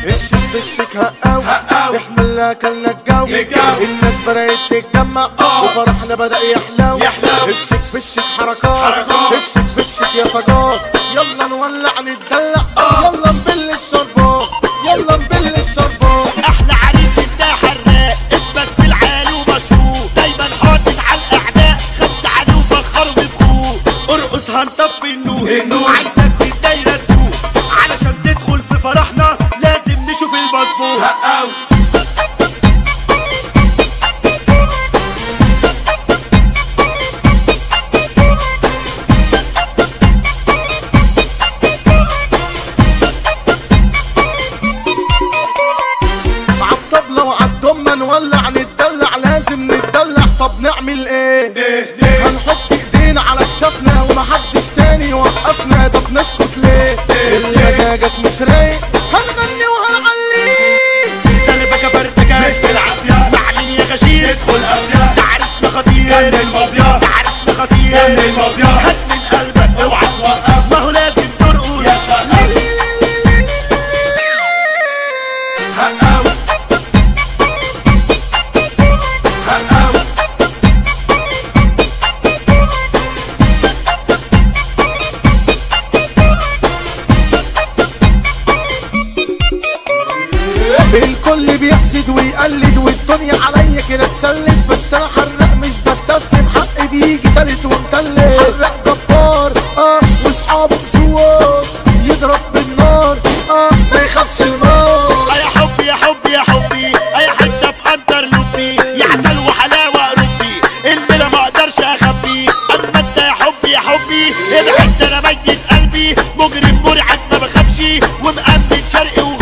الشيك بالشيك هقاو هقاو. احنا اللي اكلنا الجو الجو. الناس بدأت تتجمع آه. وفرحنا بدأ يحلو يحلو. الشيك بالشيك حركات حركات. الشيك بالشيك يا سجاد يلا نولع نتدلع آه. يلا نبل الشربات يلا نبل الشربات احلى عريس انت حراق اسمك في العالي ومشهور دايما حاطط على الاعداء خمسه عليه وبخروا بخوه ارقص هنطفي النور النور. عايزك في الدايره تدور علشان تدخل في فرحنا لازم نشوف المظبوط هقاو عالطبلة وعالدمة نولع نتدلع لازم نتدلع طب نعمل ايه ليه ليه هنحط ايدينا على كتافنا ومحدش تاني يوقفنا طب نسكت ليه اللي مزاجك مش رايق هنغني وهنعليه ده اللي بكى فرد كاش بالعافية. معلن يا غشير ادخل افيا ده عريسنا خطير كمل مافيا. ده عريسنا خطير كمل مافيا. هات من قلبك اوعى توقف ما هو لازم ترقص يا سقف هقاو هقاو الكل بيحسد ويقلد والدنيا عليا كده تسلد بس انا حرق مش بستسلم حقي بيجي تالت ومتلت حرق جبار اه واصحابه زوار يضرب بالنار اه ما يخافش النار يا حبي يا حبي يا حبي يا حته في اندر لبي يا عسل وحلاوه ربي الليله ما اقدرش اخبي اما انت يا حبي يا حبي الحته انا ميت قلبي مجرم مرعب ما بخافش ومأمن شرقي